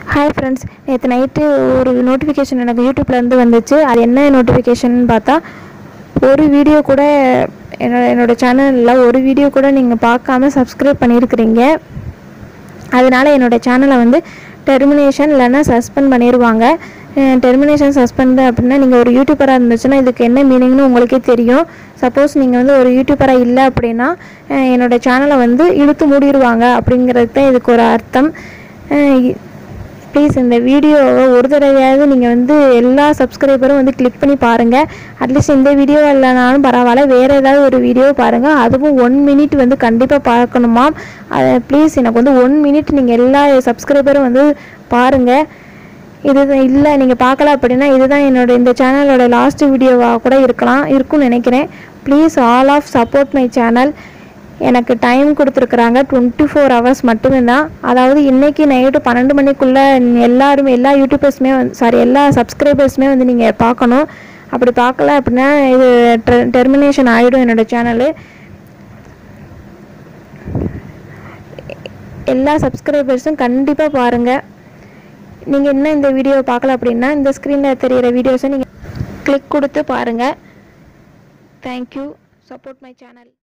hi friends நேற்று night ஒரு notification எனக்கு யூடியூப்லேருந்து வந்துச்சு அது என்ன நோட்டிஃபிகேஷன் பார்த்தா ஒரு வீடியோ கூட என்னோட என்னோடய சேனலில் ஒரு வீடியோ கூட நீங்கள் பார்க்காம சப்ஸ்கிரைப் பண்ணியிருக்கிறீங்க அதனால என்னோட சேனலை வந்து டெர்மினேஷன் இல்லைன்னா சஸ்பெண்ட் பண்ணிடுவாங்க டெர்மினேஷன் சஸ்பெண்ட் அப்படின்னா நீங்கள் ஒரு யூடியூபராக இருந்துச்சுன்னா இதுக்கு என்ன மீனிங்னு உங்களுக்கே தெரியும் சப்போஸ் நீங்கள் வந்து ஒரு யூடியூபராக இல்லை அப்படின்னா அஹ் என்னோட சேனலை வந்து இழுத்து மூடிடுவாங்க அப்படிங்கிறது தான் இதுக்கு ஒரு அர்த்தம் ப்ளீஸ் இந்த வீடியோவை ஒரு தடவையாவது நீங்கள் வந்து எல்லா சப்ஸ்கிரைபரும் வந்து கிளிக் பண்ணி பாருங்கள் அட்லீஸ்ட் இந்த வீடியோ இல்லைனாலும் பரவாயில்ல வேறு ஏதாவது ஒரு வீடியோ பாருங்கள் அதுவும் ஒன் மினிட் வந்து கண்டிப்பாக பார்க்கணுமா அதை ப்ளீஸ் எனக்கு வந்து ஒன் மினிட் நீங்கள் எல்லா சப்ஸ்கிரைபரும் வந்து பாருங்கள் இது இல்லை நீங்கள் பார்க்கல அப்படின்னா இதுதான் என்னோட இந்த சேனலோட லாஸ்ட் வீடியோவாக கூட இருக்கலாம் இருக்கும்னு நினைக்கிறேன் please all of support my channel எனக்கு டைம் கொடுத்துருக்குறாங்க டுவெண்ட்டி ஃபோர் ஹவர்ஸ் மட்டுமே தான் அதாவது இன்றைக்கி நைட்டு பன்னெண்டு மணிக்குள்ளே எல்லாருமே எல்லா யூடியூபர்ஸுமே வந்து சாரி எல்லா சப்ஸ்கிரைபர்ஸுமே வந்து நீங்கள் பார்க்கணும் அப்படி பார்க்கல அப்படின்னா இது டெர்மினேஷன் ஆகிடும் என்னோடய சேனலு எல்லா சப்ஸ்கிரைபர்ஸும் கண்டிப்பாக பாருங்கள் நீங்கள் இன்னும் இந்த வீடியோவை பார்க்கல அப்படின்னா இந்த ஸ்க்ரீனில் தெரிகிற வீடியோஸை நீங்கள் கிளிக் கொடுத்து பாருங்கள் தேங்க்யூ சப்போர்ட் மை சேனல்